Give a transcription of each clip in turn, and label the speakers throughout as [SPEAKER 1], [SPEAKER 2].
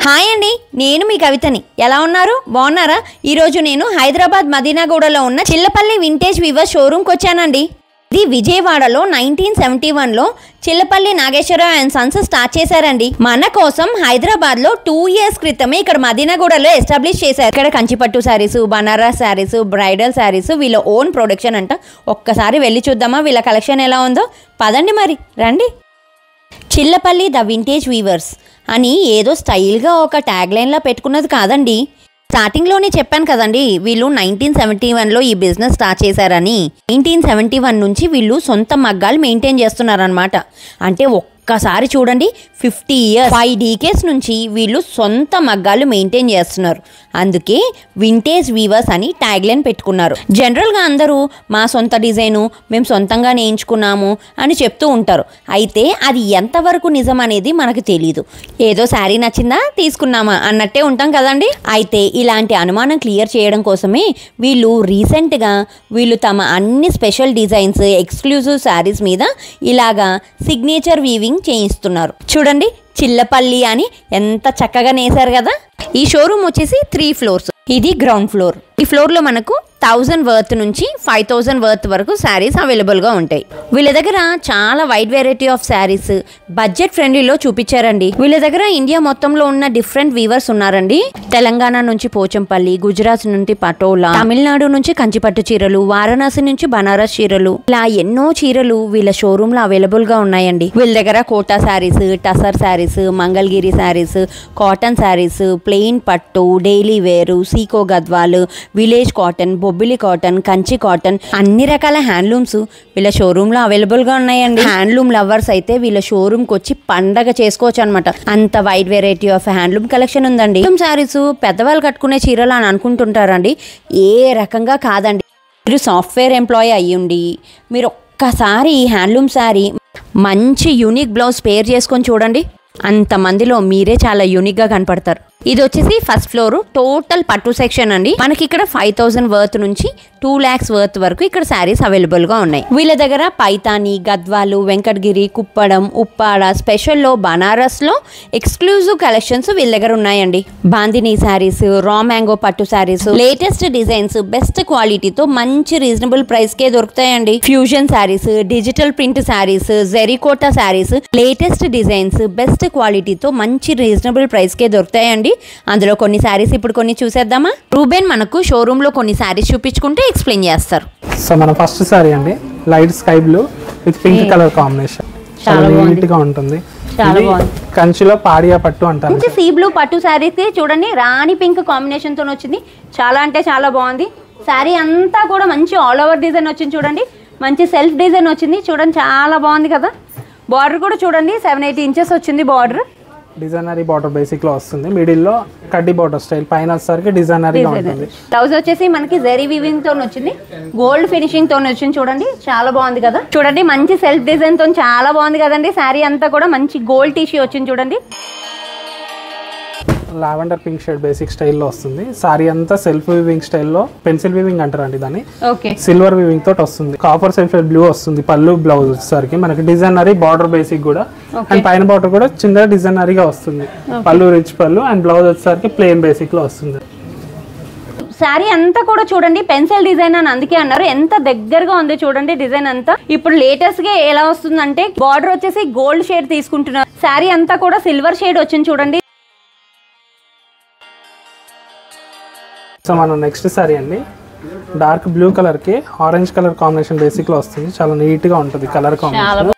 [SPEAKER 1] Hi అండి నేను మీ కవితని ఎలా ఉన్నారు బాగున్నారా ఈరోజు నేను హైదరాబాద్ మదీనాగూడలో ఉన్న చిల్లపల్లి వింటేజ్ వివర్ షోరూమ్కి వచ్చానండి ఇది విజయవాడలో నైన్టీన్ సెవెంటీ వన్లో Chillapalli Nageswararao and sons start చేశారండి మన కోసం హైదరాబాద్లో టూ ఇయర్స్ క్రితమే ఇక్కడ మదీనాగూడలో ఎస్టాబ్లిష్ చేశారు ఇక్కడ కంచిపట్టు శారీస్ బనారస్ శారీస్ బ్రైడల్ శారీస్ వీళ్ళ ఓన్ ప్రొడక్షన్ అంట ఒక్కసారి వెళ్ళి చూద్దామా వీళ్ళ కలెక్షన్ ఎలా ఉందో పదండి మరి రండి చిల్లపల్లి ద వింటేజ్ వీవర్స్ అని ఏదో స్టైల్గా ఒక ట్యాగ్ లైన్లా పెట్టుకున్నది కాదండి స్టార్టింగ్లోనే చెప్పాను కదండి వీళ్ళు నైన్టీన్ సెవెంటీ వన్లో ఈ బిజినెస్ స్టార్ట్ చేశారని నైన్టీన్ సెవెంటీ వన్ నుంచి వీళ్ళు సొంత మగ్గాలు మెయింటైన్ చేస్తున్నారనమాట అంటే ఒక్కసారి చూడండి ఫిఫ్టీ ఇయర్స్ ఫైవ్ డీకేస్ నుంచి వీళ్ళు సొంత మగ్గాలు మెయింటైన్ చేస్తున్నారు అందుకే వింటేజ్ వీవర్స్ అని ట్యాగ్ లైన్ పెట్టుకున్నారు జనరల్గా అందరూ మా సొంత డిజైను మేము సొంతంగా నేయించుకున్నాము అని చెప్తూ ఉంటారు అయితే అది ఎంతవరకు నిజం అనేది మనకు తెలియదు ఏదో శారీ నచ్చిందా తీసుకున్నామా అన్నట్టే ఉంటాం కదండి అయితే ఇలాంటి అనుమానం క్లియర్ చేయడం కోసమే వీళ్ళు రీసెంట్గా వీళ్ళు తమ అన్ని స్పెషల్ డిజైన్స్ ఎక్స్క్లూజివ్ శారీస్ మీద ఇలాగా సిగ్నేచర్ వీవింగ్ చేయిస్తున్నారు చూడండి చిల్లపల్లి అని ఎంత చక్కగా నేసారు కదా ఈ షోరూమ్ వచ్చేసి త్రీ ఫ్లోర్స్ ఇది గ్రౌండ్ ఫ్లోర్ ఈ ఫ్లోర్ లో మనకు థౌజండ్ వర్త్ నుంచి ఫైవ్ థౌజండ్ వర్త్ వరకు శారీస్ అవైలబుల్ గా ఉంటాయి వీళ్ళ దగ్గర చాలా wide variety of saris budget ఫ్రెండ్లీలో చూపించారండి వీళ్ళ దగ్గర ఇండియా మొత్తంలో ఉన్న డిఫరెంట్ వీవర్స్ ఉన్నారండి తెలంగాణ నుంచి పోచంపల్లి గుజరాత్ నుండి పటోలా తమిళనాడు నుంచి కంచిపట్టు చీరలు వారణాసి నుంచి బనారస్ చీరలు ఇలా ఎన్నో చీరలు వీళ్ళ షోరూమ్ లో అవైలబుల్ గా ఉన్నాయండి వీళ్ళ దగ్గర కోటా శారీస్ టసర్ శారీస్ మంగళగిరి శారీస్ కాటన్ శారీస్ ప్లెయిన్ పట్టు డైలీ వేరు సీకో Gadwal village cotton Bobbili cotton Kanchi cotton అన్ని రకాల హ్యాండ్లూమ్స్ వీళ్ళ షోరూమ్ లో అవైలబుల్ గా ఉన్నాయండి హ్యాండ్లూమ్ లవర్స్ అయితే వీళ్ళ షోరూమ్ కి వచ్చి పండగ చేసుకోవచ్చు అనమాట అంత wide variety of handloom collection ఉందండి శారీస్ పెద్దవాళ్ళు కట్టుకునే చీరలు అని అనుకుంటుంటారండి ఏ రకంగా కాదండి మీరు సాఫ్ట్వేర్ ఎంప్లాయీ అయ్యుండి మీరు ఒక్కసారి ఈ హ్యాండ్లూమ్ శారీ మంచి యూనిక్ బ్లౌజ్ పేర్ చేసుకొని చూడండి అంతమందిలో మీరే చాలా యూనిక్గా కనపడతారు ఇది వచ్చేసి ఫస్ట్ ఫ్లోర్ టోటల్ పట్టు సెక్షన్ అండి మనకి ఇక్కడ ఫైవ్ థౌసండ్ వర్త్ నుంచి టూ ల్యాక్స్ వర్త్ వరకు ఇక్కడ శారీస్ అవైలబుల్ గా ఉన్నాయి వీళ్ళ దగ్గర పైతాని గద్వాలు వెంకటగిరి కుప్పడం ఉప్పాడ స్పెషల్లో బనారస్ లో ఎక్స్క్లూజివ్ కలెక్షన్స్ వీళ్ళ దగ్గర ఉన్నాయండి బాందినీ శారీస్ రా మ్యాంగో పట్టు శారీస్ లేటెస్ట్ డిజైన్స్ బెస్ట్ క్వాలిటీతో మంచి రీజనబుల్ ప్రైస్ కే దొరుకుతాయండి fusion saris digital print saris జెరికోటా శారీస్ లేటెస్ట్ డిజైన్స్ బెస్ట్ క్వాలిటీతో మంచి రీజనబుల్ ప్రైస్ కే దొరుకుతాయండి అందులో కొన్ని శారీస్ ఇప్పుడు కొన్ని చూసేద్దామా రూబెన్ మనకు షోరూమ్ లో కొన్ని శారీస్ చూపించుకుంటే ఎక్స్ప్లెయిన్ చేస్తారు
[SPEAKER 2] సో మన ఫస్ట్ సారీ అండి light sky blue with pink colour combination చాలా నీట్ గా ఉంటుంది
[SPEAKER 1] చాలా
[SPEAKER 2] ఇది
[SPEAKER 1] బాగుంది.
[SPEAKER 2] కంచిలో పాడియా పట్టు అంటారు
[SPEAKER 1] మంచి సీ బ్లూ పట్టు శారీస్ చూడండి రాణి పింక్ కాంబినేషన్ తో వచ్చింది చాలా అంటే చాలా బాగుంది శారీ అంతా కూడా మంచి ఆల్ ఓవర్ డిజైన్ వచ్చింది చూడండి మంచి సెల్ఫ్ డిజైన్ వచ్చింది చూడండి చాలా బాగుంది కదా బార్డర్ కూడా చూడండి సెవెన్ ఎయిట్ ఇంచెస్ వచ్చింది బార్డర్
[SPEAKER 2] డిజైనరీ బార్డర్ బేసిక్ లో వస్తుంది మిడిల్ లో కడ్డీ బార్డర్ స్టైల్ పైన వచ్చేసరికి డిజైనరీగా ఉంటుంది
[SPEAKER 1] బ్లౌజ్ వచ్చేసి మనకి జెరీ వీవింగ్ తో వచ్చింది గోల్డ్ ఫినిషింగ్ తో వచ్చింది చూడండి చాలా బాగుంది కదా చూడండి మంచి సెల్ఫ్ డిజైన్ తో చాలా బాగుంది కదండి శారీ అంతా కూడా మంచి గోల్డ్ టీషీ వచ్చింది చూడండి
[SPEAKER 2] లావెండర్ పింక్ షేడ్ బేసిక్ స్టైల్లో వస్తుంది సారీ అంతా సెల్ఫ్ వివింగ్ స్టైల్లో పెన్సిల్ వివింగ్ అంటారండి దాన్ని
[SPEAKER 1] ఓకే
[SPEAKER 2] సిల్వర్ వివింగ్ తోటి వస్తుంది కాపర్ సెల్ఫ్ బ్లూ వస్తుంది పళ్ళు బ్లౌజ్ వచ్చేసరికి మనకి డిజైనరీ బార్డర్ బేసిక్ కూడా అండ్ పైన బార్డర్ కూడా చిన్న డిజైనరీగా వస్తుంది pallu rich pallu and blouse వచ్చేసరికి ప్లెయిన్ బేసిక్ లో వస్తుంది
[SPEAKER 1] శారీ అంతా కూడా చూడండి పెన్సిల్ డిజైన్ అని అందుకే అన్నారు ఎంత దగ్గరగా ఉంది చూడండి డిజైన్ అంతా ఇప్పుడు లేటెస్ట్ గా ఎలా వస్తుందంటే బార్డర్ వచ్చేసి గోల్డ్ షేడ్ తీసుకుంటున్నారు శారీ అంతా కూడా సిల్వర్ షేడ్ వచ్చింది చూడండి
[SPEAKER 2] సో మనం నెక్స్ట్ సారీ అండి డార్క్ బ్లూ కలర్ కి ఆరెంజ్ కలర్ కాంబినేషన్ బేసిక్ లో వస్తుంది చాలా నీట్ గా ఉంటుంది కలర్ కాంబినేషన్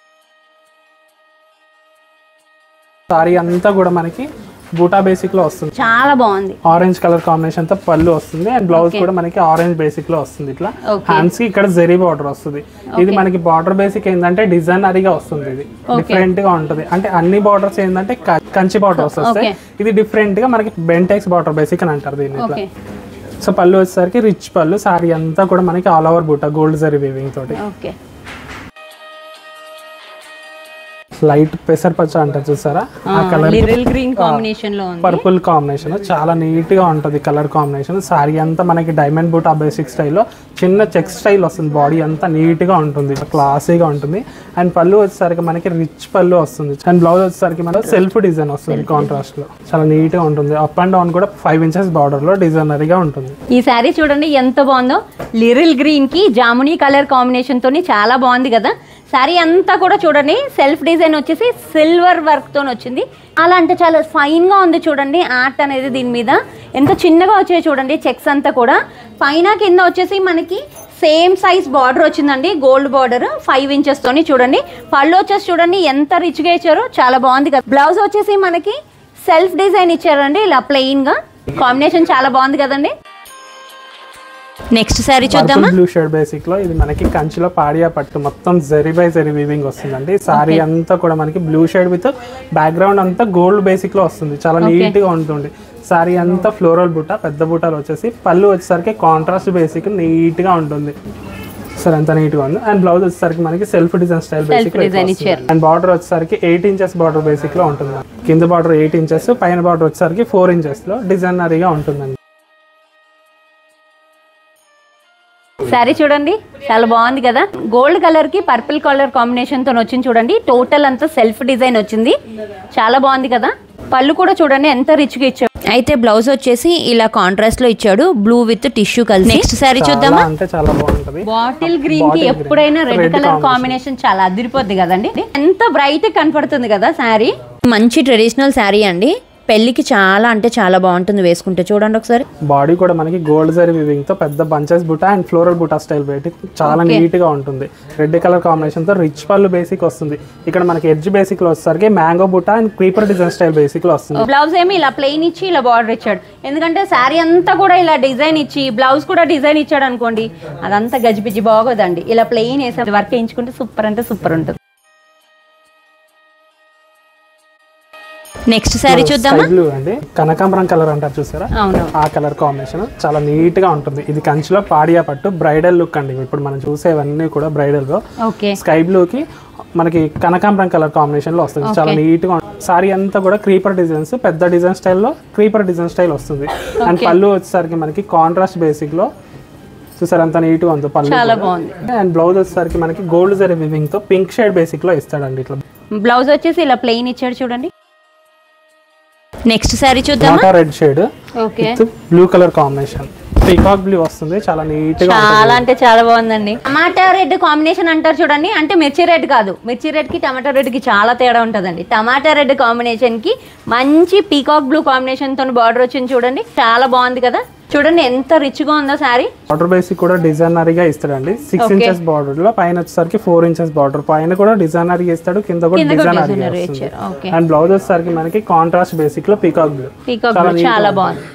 [SPEAKER 2] సారీ అంతా కూడా మనకి బూటా బేసిక్ లో వస్తుంది
[SPEAKER 1] చాలా బాగుంది
[SPEAKER 2] ఆరెంజ్ కలర్ కాంబినేషన్ తో పళ్ళు వస్తుంది అండ్ బ్లౌజ్ కూడా మనకి ఆరెంజ్ బేసిక్ లో వస్తుంది ఇట్లా
[SPEAKER 1] Okay.
[SPEAKER 2] హ్యాండ్స్ కి ఇక్కడ జెరీ బార్డర్ వస్తుంది ఇది మనకి బార్డర్ బేసిక్ ఏంటంటే డిజైనరీగా వస్తుంది ఇది డిఫరెంట్ గా ఉంటుంది అంటే అన్ని బార్డర్స్ ఏంటంటే క- కంచి బార్డర్స్ వస్తాయి ఇది డిఫరెంట్ గా మనకి బెంటెక్స్ బార్డర్ బేసిక్ అని అంటారు దీన్ని ఇట్లా
[SPEAKER 1] ఓకే
[SPEAKER 2] సో పళ్ళు వచ్చేసరికి రిచ్ పళ్ళు సారీ అంతా కూడా మనకి all over butta gold zari weaving తోటి
[SPEAKER 1] ఓకే
[SPEAKER 2] లైట్ పెసరపచ్చ అంటారు చూసారా ఆ కలర్
[SPEAKER 1] లిరిల్ గ్రీన్ కాంబినేషన్ లో ఉంది
[SPEAKER 2] పర్పుల్ కాంబినేషన్ చాలా నీట్ గా ఉంటది కలర్ కాంబినేషన్ సారీ అంతా మనకి డైమండ్ బూట్ ఆ బేసిక్ స్టైల్లో చిన్న చెక్ స్టైల్ వస్తుంది బాడీ అంతా నీట్ గా ఉంటుంది క్లాసీగా ఉంటుంది అండ్ పళ్ళు వచ్చేసరికి మనకి రిచ్ పళ్ళు వస్తుంది అండ్ బ్లౌజ్ వచ్చేసరికి మనకి సెల్ఫ్ డిజైన్ వస్తుంది కాంట్రాస్ట్ లో చాలా నీట్ గా ఉంటుంది అప్ అండ్ డౌన్ కూడా ఫైవ్ ఇంచెస్ బార్డర్ లో డిజైనరీగా ఉంటుంది
[SPEAKER 1] ఈ శారీ చూడండి ఎంత బాగుందో లిరిల్ గ్రీన్ కి జామునీ కలర్ కాంబినేషన్ తోని చాలా బాగుంది కదా శారీ అంతా కూడా చూడండి సెల్ఫ్ డిజైన్ వచ్చేసి సిల్వర్ వర్క్ తో వచ్చింది అలా అంటే చాలా ఫైన్ గా ఉంది చూడండి ఆర్ట్ అనేది దీని మీద ఎంత చిన్నగా వచ్చాయి చూడండి చెక్స్ అంతా కూడా పైన కింద వచ్చేసి మనకి సేమ్ సైజ్ బార్డర్ వచ్చిందండి గోల్డ్ బార్డర్ ఫైవ్ ఇంచెస్ తోని చూడండి పళ్ళు వచ్చేసి చూడండి ఎంత రిచ్ గా ఇచ్చారో చాలా బాగుంది కదా బ్లౌజ్ వచ్చేసి మనకి సెల్ఫ్ డిజైన్ ఇచ్చారండి ఇలా ప్లెయిన్ గా కాంబినేషన్ చాలా బాగుంది కదండి నెక్స్ట్ శారీ చూద్దామా
[SPEAKER 2] బ్లూ షేడ్ బేసిక్ లో ఇది మనకి కంచిలో పాడియా పట్టు మొత్తం జరీ బై జరీ వీవింగ్ వస్తుందండి సారీ అంతా కూడా మనకి బ్లూ షేడ్ విత్ బ్యాక్గ్రౌండ్ అంతా గోల్డ్ బేసిక్ లో వస్తుంది చాలా నీట్ గా ఉంటుంది సారీ అంతా ఫ్లోరల్ బుట్ట పెద్ద బుట్టలు వచ్చేసి పళ్ళు వచ్చేసరికి కాంట్రాస్ట్ బేసిక్ నీట్ గా ఉంటుంది సరే అంత నీట్ గా ఉంది అండ్ బ్లౌజ్ వచ్చేసరికి మనకి self design style basic
[SPEAKER 1] design ఇచ్చారు.
[SPEAKER 2] అండ్ బార్డర్ వచ్చేసరికి ఎయిట్ ఇంచెస్ బార్డర్ బేసిక్ లో ఉంటుంది కింద బార్డర్ ఎయిట్ ఇంచెస్ పైన బార్డర్ వచ్చేసరికి ఫోర్ ఇంచెస్ లో డిజైనరీగా ఉంటుందండి
[SPEAKER 1] శారీ చూడండి చాలా బాగుంది కదా గోల్డ్ కలర్ కి పర్పుల్ కలర్ కాంబినేషన్ తో వచ్చింది చూడండి టోటల్ అంతా సెల్ఫ్ డిజైన్ వచ్చింది చాలా బాగుంది కదా పళ్ళు కూడా చూడండి ఎంత రిచ్ గా ఇచ్చాడు అయితే బ్లౌజ్ వచ్చేసి ఇలా కాంట్రాస్ట్ లో ఇచ్చాడు బ్లూ విత్ టిష్యూ కలిసి నెక్స్ట్ శారీ చూద్దామా
[SPEAKER 2] చాలా అంటే చాలా బాగుంటది
[SPEAKER 1] బాటిల్ గ్రీన్ కి ఎప్పుడైనా రెడ్ కలర్ కాంబినేషన్ చాలా అదిరిపోద్ది కదండి ఎంత బ్రైట్ కనపడుతుంది కదా శారీ మంచి ట్రెడిషనల్ శారీ అండి పెళ్లికి చాలా అంటే చాలా బాగుంటుంది వేసుకుంటే చూడండి ఒకసారి
[SPEAKER 2] బాడీ కూడా మనకి గోల్డ్ జరీ వివింగ్ తో పెద్ద bunches buta and floral buta style పెట్టి చాలా నీట్ గా ఉంటుంది రెడ్ కలర్ కాంబినేషన్ తో రిచ్ పళ్ళు బేసిక్ వస్తుంది ఇక్కడ మనకి ఎడ్జ్ బేసిక్ లో వచ్చేసరికి mango buta and creeper design style basic లో వస్తుంది
[SPEAKER 1] బ్లౌజ్ ఏమి ఇలా ప్లెయిన్ ఇచ్చి ఇలా బార్డర్ ఇచ్చాడు ఎందుకంటే శారీ అంతా కూడా ఇలా డిజైన్ ఇచ్చి బ్లౌజ్ కూడా డిజైన్ ఇచ్చాడు అనుకోండి అదంతా గజిబిజి బాగోదండి ఇలా ప్లెయిన్ వేసి వర్క్ వేయించుకుంటే సూపర్ అంటే సూపర్ ఉంటుంది నెక్స్ట్ శారీ చూద్దామా
[SPEAKER 2] స్కై బ్లూ అండి కనకాంబరం కలర్ అంటారు చూసారా
[SPEAKER 1] అవును
[SPEAKER 2] ఆ కలర్ కాంబినేషన్ చాలా నీట్ గా ఉంటుంది ఇది కంచిలో పాడియా పట్టు బ్రైడల్ లుక్ అండి ఇప్పుడు మనం చూసేవన్నీ కూడా బ్రైడల్ లో
[SPEAKER 1] ఓకే
[SPEAKER 2] స్కై బ్లూ కి మనకి కనకాంబరం కలర్ కాంబినేషన్ లో వస్తుంది చాలా నీట్ గా సారీ అంతా కూడా క్రీపర్ డిజైన్స్ పెద్ద డిజైన్ స్టైల్లో క్రీపర్ డిజైన్ స్టైల్ వస్తుంది అండ్ పళ్ళు వచ్చేసరికి మనకి కాంట్రాస్ట్ బేసిక్ లో చూసారు అంత నీట్ గా ఉంది పళ్ళు
[SPEAKER 1] చాలా బాగుంది
[SPEAKER 2] అండ్ బ్లౌజ్ వచ్చేసరికి మనకి గోల్డ్ జరీ వివింగ్ తో పింక్ షేడ్ బేసిక్ లో ఇస్తాడండి ఇట్లా
[SPEAKER 1] బ్లౌజ్ వచ్చేసి ఇలా ప్లెయిన్ ఇచ్చాడు చూడండి నెక్స్ట్ శారీ చూద్దామా
[SPEAKER 2] water red shade
[SPEAKER 1] okay
[SPEAKER 2] blue colour combination peacock blue వస్తుంది చాలా నీట్ గా
[SPEAKER 1] చాలా అంటే చాలా బాగుందండి టమాటా రెడ్ కాంబినేషన్ అంటారు చూడండి అంటే మిర్చి రెడ్ కాదు మిర్చి రెడ్ కి టమాటా రెడ్ కి చాలా తేడా ఉంటుందండి టమాటా రెడ్ కాంబినేషన్ కి మంచి పీకాక్ బ్లూ కాంబినేషన్ తో బార్డర్ వచ్చింది చూడండి చాలా బాగుంది కదా చూడండి ఎంత రిచ్ గా ఉందో శారీ
[SPEAKER 2] బార్డర్ బేసిక్ కూడా డిజైనరీగా ఇస్తాడండి సిక్స్ ఇంచెస్ బార్డర్ లో పైన వచ్చేసరికి ఫోర్ ఇంచెస్ బార్డర్ పైన కూడా డిజైనరీగా ఇస్తాడు కింద కూడా
[SPEAKER 1] కింద కూడా
[SPEAKER 2] డిజైనరీగా
[SPEAKER 1] designer
[SPEAKER 2] వస్తుంది
[SPEAKER 1] ఇచ్చారు ఓకే
[SPEAKER 2] అండ్ బ్లౌజ్ వచ్చేసరికి మనకి కాంట్రాస్ట్ బేసిక్ లో పీకాక్ బ్లూ
[SPEAKER 1] పీకాక్ బ్లూ చాలా బాగుంది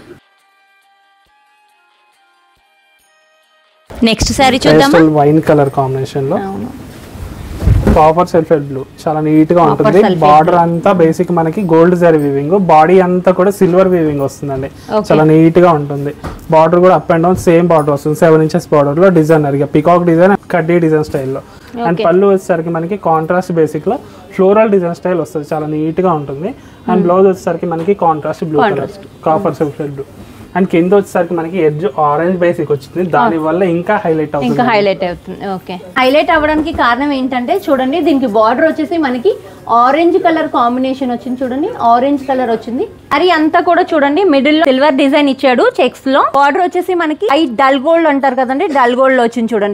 [SPEAKER 1] నెక్స్ట్ శారీ చూద్దామా
[SPEAKER 2] వైన్ కలర్ కాంబినేషన్ లో
[SPEAKER 1] అవును
[SPEAKER 2] కాపర్ సల్ఫేట్ బ్లూ చాలా నీట్ గా ఉంటుంది బార్డర్ అంతా బేసిక్ మనకి గోల్డ్ జరీ వీవింగ్ బాడీ అంతా కూడా సిల్వర్ వీవింగ్ వస్తుందండి
[SPEAKER 1] Okay.
[SPEAKER 2] చాలా నీట్ గా ఉంటుంది బార్డర్ కూడా up and down same border వస్తుంది సెవెన్ ఇంచెస్ బార్డర్ లో డిజైనర్ గా పికాక్ డిజైన్ కడ్డీ డిజైన్ స్టైల్లో అండ్ పళ్ళు వచ్చేసరికి మనకి కాంట్రాస్ట్ బేసిక్ లో ఫ్లోరల్ డిజైన్ స్టైల్ వస్తుంది చాలా నీట్ గా ఉంటుంది అండ్ బ్లౌజ్ వచ్చేసరికి మనకి contrast blue colour copper sulphate blue and కింద వచ్చేసరికి మనకి ఎడ్జ్ ఆరెంజ్ బేసిక్ వచ్చింది దాని వల్ల ఇంకా హైలైట్ అవుతుంది
[SPEAKER 1] ఇంకా హైలైట్ అవుతుంది ఓకే హైలైట్ అవ్వడానికి కారణం ఏంటంటే చూడండి దీనికి బార్డర్ వచ్చేసి మనకి ఆరెంజ్ కలర్ కాంబినేషన్ వచ్చింది చూడండి ఆరెంజ్ కలర్ వచ్చింది అది అంతా కూడా చూడండి మిడిల్ లో సిల్వర్ డిజైన్ ఇచ్చాడు చెక్స్ లో బార్డర్ వచ్చేసి మనకి ఐ డల్ గోల్డ్ అంటారు కదండి డల్ గోల్డ్ లో వచ్చింది చూడండి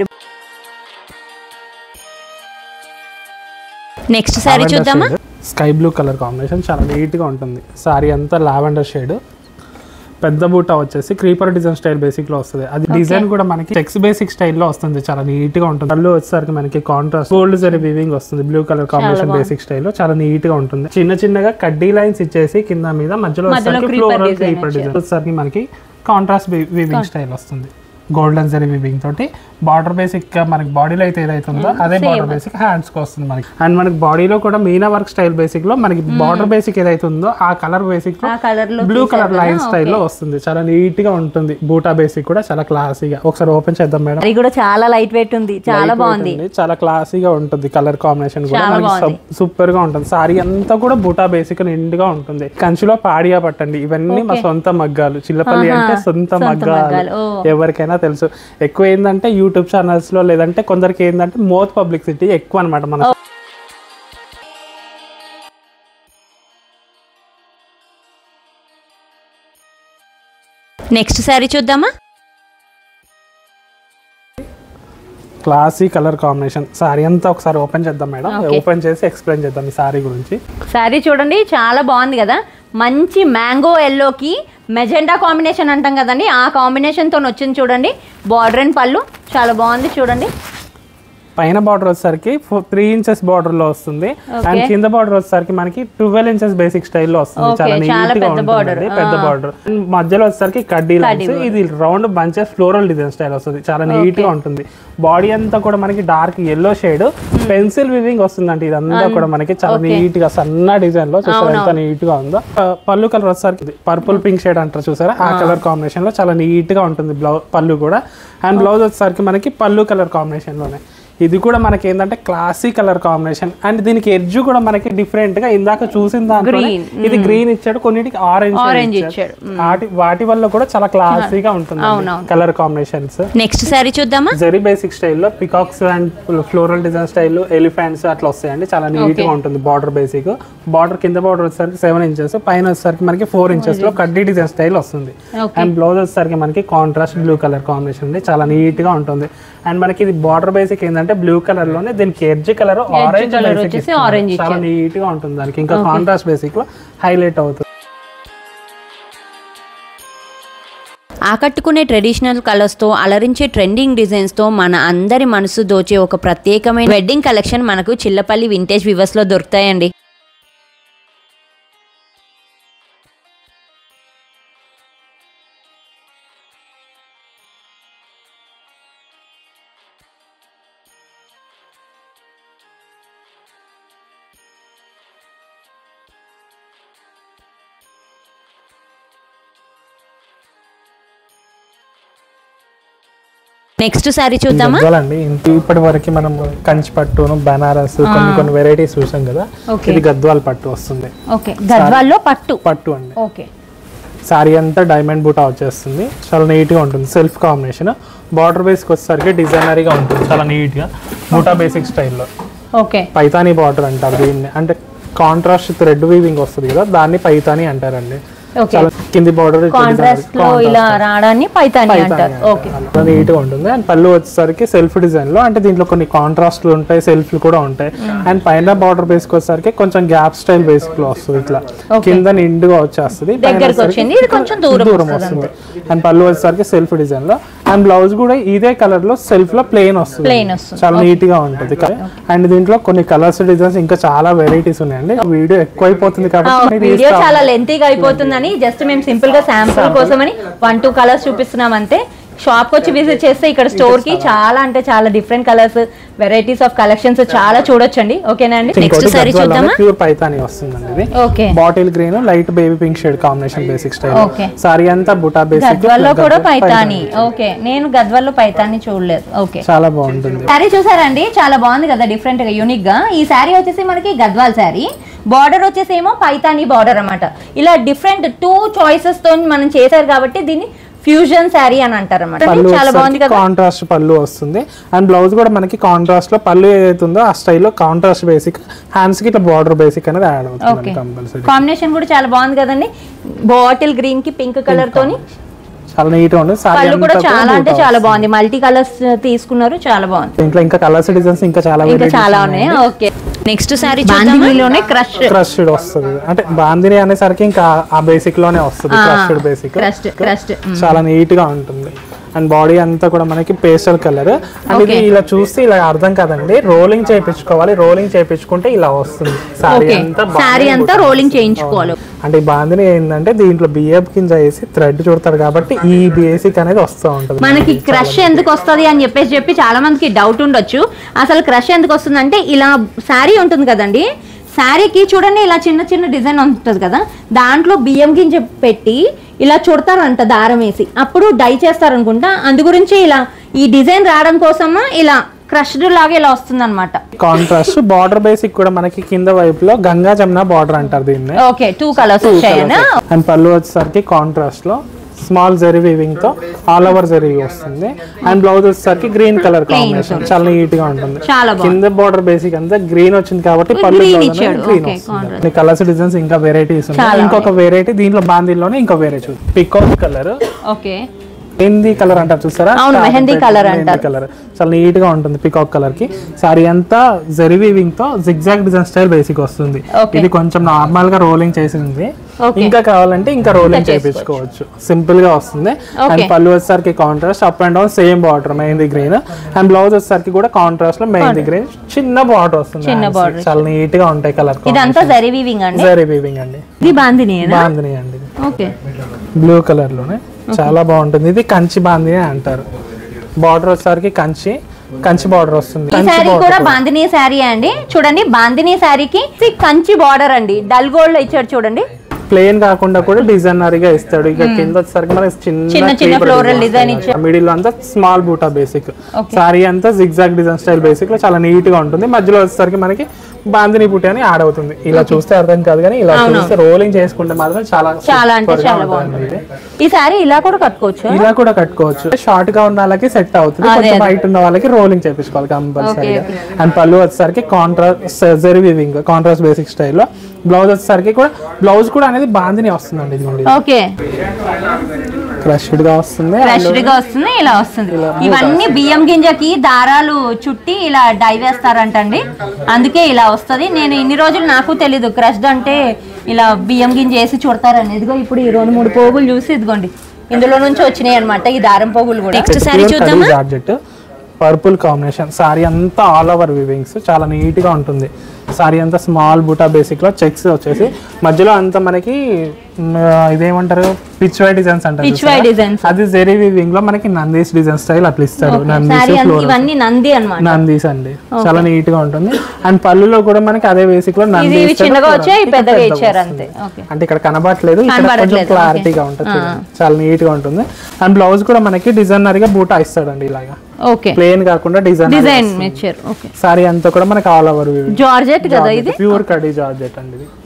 [SPEAKER 1] నెక్స్ట్ శారీ చూద్దామా
[SPEAKER 2] స్కై బ్లూ కలర్ కాంబినేషన్ చాలా నీట్ గా ఉంటుంది సారీ అంతా లావెండర్ షేడ్ పెద్ద బూటా వచ్చేసి క్రీపర్ డిజైన్ స్టైల్ బేసిక్ లో వస్తుంది అది డిజైన్ కూడా మనకి చెక్స్ బేసిక్ స్టైల్ లో వస్తుంది చాలా నీట్ గా ఉంటుంది కళ్ళు వచ్చేసరికి మనకి కాంట్రాస్ట్ గోల్డ్ జరీ వివింగ్ వస్తుంది blue colour combination basic style లో చాలా నీట్ గా ఉంటుంది చిన్న చిన్నగా కడ్డీ లైన్స్ ఇచ్చేసి కింద మీద మధ్యలో వచ్చేసరికి
[SPEAKER 1] creeper
[SPEAKER 2] floral
[SPEAKER 1] design
[SPEAKER 2] creeper design వచ్చేసరికి మనకి కాంట్రాస్ట్ వివింగ్ స్టైల్ వస్తుంది గోల్డెన్ జరీ వివింగ్ తోటి బార్డర్ బేసిక్ గా మనకి బాడీలో అయితే ఏదైతే ఉందో అదే బార్డర్ బేసిక్ హ్యాండ్స్ కి వస్తుంది మనకి అండ్ మనకి బాడీలో కూడా మీనా వర్క్ స్టైల్ బేసిక్ లో మనకి బార్డర్ బేసిక్ ఏదైతే ఉందో ఆ కలర్ బేసిక్ లో
[SPEAKER 1] ఆ కలర్ లో
[SPEAKER 2] బ్లూ కలర్ లైన్ స్టైల్లో వస్తుంది చాలా నీట్ గా ఉంటుంది బూటా బేసిక్ కూడా చాలా క్లాసీగా ఒకసారి ఓపెన్ చేద్దాం మేడం
[SPEAKER 1] అది కూడా చాలా లైట్ వెయిట్ ఉంది చాలా బాగుంది
[SPEAKER 2] ఉంటుంది. చాలా క్లాసీగా ఉంటుంది కలర్ కాంబినేషన్ కూడా మనకి సూపర్ గా ఉంటుంది సారీ అంతా కూడా బూటా బేసిక్ నిండుగా ఉంటుంది కంచిలో పాడియా పట్టండి ఇవన్నీ మా సొంత మగ్గాలు చిల్లపల్లి అంటే సొంత మగ్గాలు
[SPEAKER 1] ఓ.
[SPEAKER 2] ఎవరికైనా తెలుసు ఎక్కువ ఏంటంటే యూట్యూబ్ ఛానల్స్ లో లేదంటే కొందరికి ఏంటంటే మోత్ పబ్లిసిటీ ఎక్కువ అనమాట మన
[SPEAKER 1] నెక్స్ట్ శారీ చూద్దామా
[SPEAKER 2] క్లాసీ కలర్ కాంబినేషన్ సారీ అంతా ఒకసారి ఓపెన్ చేద్దాం మేడం ఓపెన్ చేసి ఎక్స్ప్లెయిన్ చేద్దాం ఈ సారీ గురించి
[SPEAKER 1] శారీ చూడండి చాలా బాగుంది కదా మంచి మ్యాంగో ఎల్లోకి మెజెండా కాంబినేషన్ అంటాం కదండి ఆ కాంబినేషన్తో వచ్చింది చూడండి బార్డర్ అండ్ పళ్ళు చాలా బాగుంది చూడండి
[SPEAKER 2] పైన బార్డర్ వచ్చేసరికి త్రీ ఇంచెస్ బార్డర్ లో వస్తుంది అండ్ కింద బార్డర్ వచ్చేసరికి మనకి ట్వెల్వ్ ఇంచెస్ బేసిక్ స్టైల్లో వస్తుంది
[SPEAKER 1] Okay,
[SPEAKER 2] చాలా
[SPEAKER 1] చాలా
[SPEAKER 2] నీట్ గా
[SPEAKER 1] పెద్ద border.
[SPEAKER 2] ఉంటుంది పెద్ద బార్డర్ మధ్యలో వచ్చేసరికి కడ్డీ లైన్స్ ఇది round bunches floral design style వస్తుంది చాలా నీట్ గా ఉంటుంది బాడీ అంతా కూడా మనకి dark yellow shade pencil weaving వస్తుందండి ఇదంతా కూడా మనకి చాలా నీట్ గా సన్న డిజైన్ లో చూసారా ఎంత నీట్ గా ఉందో ఆ, పళ్ళు కలర్ వచ్చేసరికి పర్పుల్ పింక్ షేడ్ అంటారు చూసారా ఆ కలర్ కాంబినేషన్ లో చాలా నీట్ గా ఉంటుంది బ్లౌజ్ పళ్ళు కూడా అండ్ బ్లౌజ్ వచ్చేసరికి మనకి పళ్ళు కలర్ కాంబినేషన్ లోనే ఇది కూడా మనకి ఏంటంటే క్లాసీ కలర్ కాంబినేషన్ అండ్ దీనికి ఎడ్జ్ కూడా మనకి డిఫరెంట్ గా ఇందాక చూసిన దాంట్లో ఇది గ్రీన్ ఇచ్చాడు కొన్నిటికి ఆరెంజ్
[SPEAKER 1] Orange
[SPEAKER 2] ఇచ్చాడు వాటి వాటి వల్ల కూడా చాలా క్లాసీగా ఉంటుంది కలర్ కాంబినేషన్స్
[SPEAKER 1] నెక్స్ట్ శారీ చూద్దామా
[SPEAKER 2] జెరీ బేసిక్ స్టైల్లో peacocks and floral design style elephants అట్లా వస్తాయండి చాలా నీట్ గా ఉంటుంది బార్డర్ బేసిక్ బార్డర్ కింద బార్డర్ వచ్చేసరికి సెవెన్ ఇంచెస్ పైన వచ్చేసరికి మనకి ఫోర్ ఇంచెస్ లో కడ్డీ డిజైన్ స్టైల్ వస్తుంది అండ్ బ్లౌజ్ వచ్చేసరికి మనకి కాంట్రాస్ట్ బ్లూ కలర్ కాంబినేషన్ ఉంది చాలా నీట్ గా ఉంటుంది అండ్ మనకి ఇది బార్డర్ బేసిక్ ఏంటంటే బ్లూ కలర్ లోనే దీనికి ఎడ్జ్ కలర్ ఆరెంజ్
[SPEAKER 1] వచ్చేసి orange
[SPEAKER 2] చాలా నీట్ గా ఉంటుంది దానికి ఇంకా కాంట్రాస్ట్ బేసిక్ లో హైలైట్ అవుతుంది
[SPEAKER 1] ఆకట్టుకునే ట్రెడిషనల్ కలర్స్తో అలరించే ట్రెండింగ్ డిజైన్స్తో మన అందరి మనసు దోచే ఒక ప్రత్యేకమైన వెడ్డింగ్ కలెక్షన్ మనకు చిల్లపల్లి వింటేజ్ వివర్స్లో దొరుకుతాయండి నెక్స్ట్ శారీ చూద్దామా
[SPEAKER 2] గద్వాలండి ఇంత ఇప్పటి వరకు మనం కంచి పట్టును బనారస్ కొన్ని కొన్ని వెరైటీస్ చూసాం కదా
[SPEAKER 1] Okay.
[SPEAKER 2] ఇది గద్వాల్ పట్టు వస్తుంది
[SPEAKER 1] ఓకే గద్వాల్లో పట్టు
[SPEAKER 2] పట్టు అండి
[SPEAKER 1] ఓకే
[SPEAKER 2] సారీ అంతా డైమండ్ బూటా వచ్చేస్తుంది చాలా నీట్ గా ఉంటుంది సెల్ఫ్ కాంబినేషన్ బార్డర్ బేస్కి వచ్చేసరికి డిజైనరీగా ఉంటుంది చాలా నీట్ గా బూటా బేసిక్ స్టైల్లో
[SPEAKER 1] ఓకే
[SPEAKER 2] పైతానీ బార్డర్ అంటారు దీన్ని అంటే కాంట్రాస్ట్ థ్రెడ్ వీవింగ్ వస్తుంది కదా దాన్ని పైతానీ అంటారండి
[SPEAKER 1] ఓకే
[SPEAKER 2] చాలా కింది బార్డర్
[SPEAKER 1] కాంట్రాస్ట్ లో ఇలా రావడాన్ని పైతాని అంటారు ఓకే
[SPEAKER 2] నీట్ గా ఉంటుంది అండ్ పళ్ళు వచ్చేసరికి సెల్ఫ్ డిజైన్ లో అంటే దీంట్లో కొన్ని కాంట్రాస్ట్లు ఉంటాయి సెల్ఫ్లు కూడా ఉంటాయి అండ్ పైన బార్డర్ బేస్కి వచ్చేసరికి కొంచెం గ్యాప్ స్టైల్ బేసిక్ లో వస్తుంది ఇట్లా కింద నిండుగా వచ్చేస్తుంది పైన
[SPEAKER 1] దగ్గరకు
[SPEAKER 2] వచ్చేసరికి
[SPEAKER 1] వచ్చింది ఇది కొంచెం దూరం
[SPEAKER 2] దూరం వస్తుంది అండ్ పళ్ళు వచ్చేసరికి సెల్ఫ్ డిజైన్ లో అండ్ బ్లౌజ్ కూడా ఇదే కలర్ లో సెల్ఫ్ లో ప్లెయిన్ వస్తుంది
[SPEAKER 1] ప్లెయిన్ వస్తుంది
[SPEAKER 2] చాలా నీట్ గా ఉంటుంది అండ్ దీంట్లో కొన్ని కలర్స్ డిజైన్స్ ఇంకా చాలా వెరైటీస్ ఉన్నాయండి వీడియో ఎక్కువ అయిపోతుంది కాబట్టి
[SPEAKER 1] వీడియో చాలా లెంతీగా అయిపోతుందని జస్ట్ మేము సింపుల్ గా శాంపుల్ కోసమని వన్ టూ కలర్స్ చూపిస్తున్నాం అంతే షాప్ వచ్చి విజిట్ చేస్తే ఇక్కడ స్టోర్ కి చాలా అంటే చాలా different colours varieties of collections చాలా చూడొచ్చండి ఓకేనా అండి నెక్స్ట్ సారీ చూద్దామా
[SPEAKER 2] ప్యూర్ పైతాని వస్తుందండి ఇది
[SPEAKER 1] okay
[SPEAKER 2] bottle green light baby pink shade combination basic style
[SPEAKER 1] Okay.
[SPEAKER 2] Sari అంతా బుటా బేసిక్
[SPEAKER 1] గద్వాల్లో కూడా పైతాని ఓకే నేను గద్వాల్లో పైతాని చూడలేదు ఓకే
[SPEAKER 2] చాలా బాగుంటుంది
[SPEAKER 1] శారీ చూసారండి చాలా బాగుంది కదా డిఫరెంట్ గా యూనిక్ గా ఈ శారీ వచ్చేసి మనకి గద్వాల్ శారీ బార్డర్ వచ్చేసి ఏమో పైతాని బార్డర్ అన్నమాట ఇలా డిఫరెంట్ టూ చాయిసెస్ తో మనం చేశారు కాబట్టి దీన్ని ఫ్యూజన్ శారీ అని అంటారు
[SPEAKER 2] పళ్ళు
[SPEAKER 1] అనమాట చాలా బాగుంది కదా
[SPEAKER 2] కాంట్రాస్ట్ పళ్ళు వస్తుంది అండ్ బ్లౌజ్ కూడా మనకి కాంట్రాస్ట్ లో పళ్ళు ఏదైతే ఉందో ఆ స్టైల్లో కాంట్రాస్ట్ బేసిక్ హ్యాండ్స్ కి ఇట్లా బార్డర్ బేసిక్ అనేది యాడ్
[SPEAKER 1] ఓకే
[SPEAKER 2] అవుతుంది కంపల్సరీ
[SPEAKER 1] కాంబినేషన్ కూడా చాలా బాగుంది కదండి బాటిల్ గ్రీన్ కి పింక్ కలర్ తోని
[SPEAKER 2] చాలా నీట్ గా ఉంటుంది సారీ
[SPEAKER 1] పళ్ళు కూడా చాలా అంటే చాలా బాగుంది మల్టీ కలర్స్ తీసుకున్నారు చాలా బాగుంది
[SPEAKER 2] దీంట్లో ఇంకా కలర్స్ డిజైన్స్ ఇంకా చాలా
[SPEAKER 1] ఇంకా చాలా ఉన్నాయి ఓకే నెక్స్ట్ శారీ బాందినీలోనే క్రష్
[SPEAKER 2] క్రష్డ్ వస్తుంది అంటే బాందిని అనేసరికి ఇంకా ఆ బేసిక్ లోనే వస్తుంది క్రష్డ్ బేసిక్
[SPEAKER 1] క్రస్ట్ క్రస్ట్
[SPEAKER 2] చాలా నీట్ గా ఉంటుంది అండ్ బాడీ అంతా కూడా మనకి పేస్టల్ కలర్ అండ్ ఇది ఇలా చూస్తే ఇలా అర్థం కాదండి రోలింగ్ చేయించుకోవాలి రోలింగ్ చేయించుకుంటే ఇలా వస్తుంది సారీ
[SPEAKER 1] ఓకే
[SPEAKER 2] అంతా
[SPEAKER 1] శారీ అంతా రోలింగ్ చేయించుకోవాలి
[SPEAKER 2] అంటే ఈ బాందిని ఏంటంటే దీంట్లో బియ్యం కింద వేసి థ్రెడ్ చుడతారు కాబట్టి ఈ బేసిక్ అనేది వస్తూ ఉంటుంది
[SPEAKER 1] మనకి క్రష్ ఎందుకు వస్తుంది అని చెప్పేసి చెప్పి చాలా మందికి డౌట్ ఉండొచ్చు అసలు క్రష్ ఎందుకు వస్తుందంటే ఇలా శారీ ఉంటుంది కదండి శారీకి చూడండి ఇలా చిన్న చిన్న డిజైన్ ఉంటుంది కదా దాంట్లో బియ్యం గింజ పెట్టి ఇలా చుడతారంట దారం వేసి అప్పుడు డై చేస్తారనుకుంటా అందు గురించి ఇలా ఈ డిజైన్ రావడం కోసమా ఇలా క్రష్డ్ లాగా ఇలా వస్తుంది అనమాట
[SPEAKER 2] కాంట్రాస్ట్ బార్డర్ బేసిక్ కూడా మనకి కింద వైపులో గంగా జమున బార్డర్ అంటారు దీన్ని
[SPEAKER 1] ఓకే టూ కలర్స్ వచ్చాయనా
[SPEAKER 2] అండ్ పళ్ళు వచ్చేసరికి కాంట్రాస్ట్ లో స్మాల్ జరీ వీవింగ్ తో ఆల్ ఓవర్ జరీ వస్తుంది అండ్ బ్లౌజ్ వచ్చేసరికి గ్రీన్ కలర్ కాంబినేషన్ చాలా నీట్ గా ఉంటుంది
[SPEAKER 1] చాలా బాగుంది
[SPEAKER 2] కింద బార్డర్ బేసిక్ అంతా గ్రీన్ వచ్చింది కాబట్టి పళ్ళు
[SPEAKER 1] green
[SPEAKER 2] blouse
[SPEAKER 1] ఇచ్చాడు.
[SPEAKER 2] అనేది green
[SPEAKER 1] Okay,
[SPEAKER 2] వస్తుంది కలర్స్ డిజైన్స్ ఇంకా వెరైటీస్ ఉన్నాయి
[SPEAKER 1] చాలా
[SPEAKER 2] ఇంకొక వెరైటీ దీంట్లో బాందీల్లోనే ఇంకో వేరే చూసి peacock colour
[SPEAKER 1] okay
[SPEAKER 2] mehendi colour అంటారు చూసారా
[SPEAKER 1] అవును, మెహందీ colour
[SPEAKER 2] మెహందీ కలర్ చాలా నీట్ గా ఉంటుంది పికాక్ కలర్ కి సారీ అంతా జరీ వీవింగ్ తో జిగ్జాగ్ డిజైన్ స్టైల్ బేసిక్ వస్తుంది
[SPEAKER 1] Okay.
[SPEAKER 2] ఇది కొంచెం నార్మల్ గా రోలింగ్ చేసింది
[SPEAKER 1] Okay.
[SPEAKER 2] ఇంకా కావాలంటే ఇంకా రోలింగ్ చేయించుకోవచ్చు సింపుల్ గా వస్తుంది అండ్ పళ్ళు వచ్చేసరికి contrast up and down same border mehendi green and blouse వచ్చేసరికి కూడా కాంట్రాస్ట్ లో మెహందీ గ్రీన్ చిన్న బార్డర్ వస్తుంది
[SPEAKER 1] చిన్న
[SPEAKER 2] hands.
[SPEAKER 1] border.
[SPEAKER 2] చాలా నీట్ గా ఉంటాయి కలర్
[SPEAKER 1] ఇదంతా జరీ వీవింగ్ అండి
[SPEAKER 2] జరీ వీవింగ్ అండి
[SPEAKER 1] ఇది బాందిని
[SPEAKER 2] బాందిని అండి
[SPEAKER 1] ఓకే
[SPEAKER 2] బ్లూ కలర్ లోనే చాలా బాగుంటుంది ఇది కంచి బాందిని అంటారు బార్డర్ వచ్చేసరికి కంచి కంచి బార్డర్ వస్తుంది
[SPEAKER 1] ఈ
[SPEAKER 2] కంచి
[SPEAKER 1] శారీ
[SPEAKER 2] border
[SPEAKER 1] కూడా బాందినీ శారీ అండి చూడండి బాందినీ శారీకి ఇది కంచి బార్డర్ అండి డల్ గోల్డ్ లో ఇచ్చాడు చూడండి
[SPEAKER 2] ప్లేన్ కాకుండా కూడా డిజైనర్ గా ఇస్తాడు ఇక కింద వచ్చేసరికి మనకి
[SPEAKER 1] చిన్న
[SPEAKER 2] చిన్న
[SPEAKER 1] చిన్న floral design ఇచ్చాడు.
[SPEAKER 2] మిడిల్ అంతా స్మాల్ బూటా బేసిక్ సారీ అంతా జిగ్జాగ్ డిజైన్ స్టైల్ బేసిక్ లో చాలా నీట్ గా ఉంటుంది మధ్యలో వచ్చేసరికి మనకి బాందిని బుట్టి అని యాడ్ అవుతుంది ఇలా చూస్తే అర్థం కాదు కానీ ఇలా చూస్తే రోలింగ్ చేసుకుంటే మాత్రం చాలా
[SPEAKER 1] చాలా అంటే
[SPEAKER 2] super గా
[SPEAKER 1] చాలా
[SPEAKER 2] ఉంటుంది ఇది.
[SPEAKER 1] ఈ శారీ ఇలా కూడా కట్టుకోవచ్చు
[SPEAKER 2] ఇలా కూడా కట్టుకోవచ్చు షార్ట్ గా ఉన్న వాళ్ళకి సెట్ అవుతుంది కొంచెం హైట్ ఉన్న వాళ్ళకి రోలింగ్ చేపించుకోవాలి కంపల్సరీగా అండ్ పళ్ళు వచ్చేసరికి contrast zari weaving contrast basic స్టైల్లో బ్లౌజ్ వచ్చేసరికి కూడా బ్లౌజ్ కూడా అనేది బాందిని వస్తుందండి ఇదిగోండి
[SPEAKER 1] ఓకే
[SPEAKER 2] క్రష్డ్ గా వస్తుంది
[SPEAKER 1] ఫ్రెష్ గా వస్తుంది ఇలా వస్తుంది ఇవన్నీ బియ్యం గింజకి దారాలు చుట్టి ఇలా డై వేస్తారంటండి అందుకే ఇలా వస్తది నేను ఇన్ని రోజులు నాకు తెలీదు క్రష్డ్ అంటే ఇలా బియ్యం గింజ వేసి చుడతారని ఇదిగో ఇప్పుడు ఈ రెండు మూడు పోగులు చూసి ఇదిగోండి ఇందులో నుంచి వచ్చినాయి అనమాట ఈ దారం పోగులు కూడా నెక్స్ట్ శారీ చూద్దామా
[SPEAKER 2] జార్జెట్ పర్పుల్ కాంబినేషన్ సారీ అంతా ఆల్ ఓవర్ వివింగ్స్ చాలా నీట్ గా ఉంటుంది సారీ అంతా స్మాల్ బూటా బేసిక్ లో చెక్స్ వచ్చేసి మధ్యలో అంతా మనకి మ్, ఇదేమంటారు పిచ్ వై డిజైన్స్ అంటారు
[SPEAKER 1] Pitch
[SPEAKER 2] చూసారా?
[SPEAKER 1] wide designs.
[SPEAKER 2] అది జెరీ వివింగ్ లో మనకి నందీస్ డిజైన్ స్టైల్ అట్లా ఇస్తారు
[SPEAKER 1] శారీ
[SPEAKER 2] నందీస్ ఫ్లోర్
[SPEAKER 1] ఇవన్నీ నంది అన్నమాట
[SPEAKER 2] నందీస్ అండి చాలా నీట్ గా ఉంటుంది అండ్ పళ్ళులో కూడా మనకి అదే బేసిక్ లో
[SPEAKER 1] ఇది
[SPEAKER 2] నందీస్
[SPEAKER 1] ఇవి చిన్నగా వచ్చాయి
[SPEAKER 2] ఇక్కడ
[SPEAKER 1] పెద్దగా
[SPEAKER 2] పెద్దగా
[SPEAKER 1] ఇచ్చారు
[SPEAKER 2] వస్తుంది.
[SPEAKER 1] అంతే ఓకే
[SPEAKER 2] అంటే ఇక్కడ కనబడట్లేదు ఇక్కడ కొంచెం
[SPEAKER 1] కనబడట్లేదు,
[SPEAKER 2] క్లారిటీగా ఉంటుంది చూడండి. చాలా నీట్ గా ఉంటుంది అండ్ బ్లౌజ్ కూడా మనకి డిజైనర్ గా బూటా ఇస్తాడండి ఇలాగా
[SPEAKER 1] ఓకే
[SPEAKER 2] ప్లేన్ కాకుండా డిజైన్
[SPEAKER 1] డిజైన్ ఇచ్చారు ఓకే
[SPEAKER 2] సారీ అంతా కూడా మనకి ఆల్ ఓవర్
[SPEAKER 1] జార్జెట్ కదా ఇది
[SPEAKER 2] ప్యూర్ కడీ జార్జెట్ అండి ఇది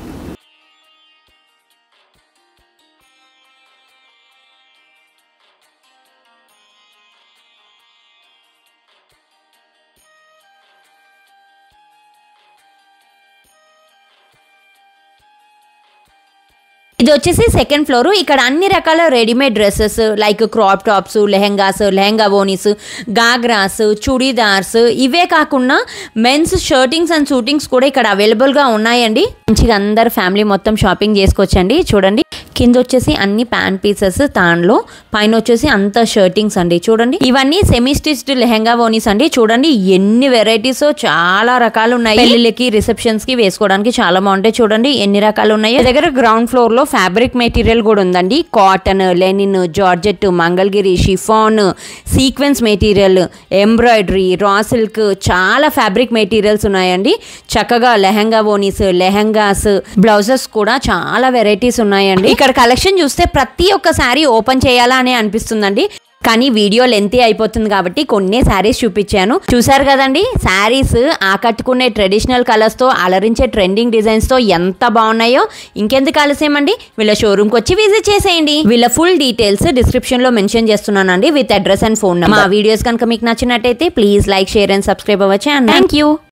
[SPEAKER 1] ఇది వచ్చేసి సెకండ్ ఫ్లోర్ ఇక్కడ అన్ని రకాల readymade dresses like crop tops lehengas lehenga బోనీస్ గాగ్రాస్ చుడీదార్స్ ఇవే కాకుండా మెన్స్ షర్టింగ్స్ అండ్ షూటింగ్స్ కూడా ఇక్కడ అవైలబుల్గా ఉన్నాయండి మంచిగా అందరు ఫ్యామిలీ మొత్తం షాపింగ్ చేసుకోవచ్చండి చూడండి కింద వచ్చేసి అన్ని ప్యాంట్ పీసెస్ దానిలో పైన వచ్చేసి అంత షర్టింగ్స్ అండి చూడండి ఇవన్నీ సెమీ స్టిచ్డ్ లెహెంగా బోనీస్ అండి చూడండి ఎన్ని వెరైటీస్ చాలా రకాలు ఉన్నాయి పెళ్లిళ్ళకి రిసెప్షన్స్ కి వేసుకోవడానికి చాలా బాగుంటాయి చూడండి ఎన్ని రకాలు ఉన్నాయి దగ్గర గ్రౌండ్ ఫ్లోర్ లో ఫ్యాబ్రిక్ మెటీరియల్ కూడా ఉందండి cotton linen georgette Mangalagiri chiffon sequence material embroidery raw silk చాలా ఫ్యాబ్రిక్ మెటీరియల్స్ ఉన్నాయండి చక్కగా లెహంగా బోనీస్ లెహంగాస్ బ్లౌజెస్ కూడా చాలా వెరైటీస్ ఉన్నాయండి ఇక్కడ కలెక్షన్ చూస్తే ప్రతి ఒక్క శారీ ఓపెన్ చేయాలా అని అనిపిస్తుందండి కానీ వీడియో లెంతీ అయిపోతుంది కాబట్టి కొన్ని శారీస్ చూపించాను చూసారు కదండి శారీస్ ఆకట్టుకునే ట్రెడిషనల్ కలర్స్తో అలరించే ట్రెండింగ్ డిజైన్స్తో ఎంత బాగున్నాయో ఇంకెందుకు ఆలస్యమండి వీళ్ళ షోరూమ్కి వచ్చి విజిట్ చేసేయండి వీళ్ళ ఫుల్ డీటెయిల్స్ డిస్క్రిప్షన్లో మెన్షన్ చేస్తున్నానండి with address and phone number మా వీడియోస్ కనుక మీకు నచ్చినట్టయితే please like share and subscribe అవ్వచ్చు అండ్ థ్యాంక్ యూ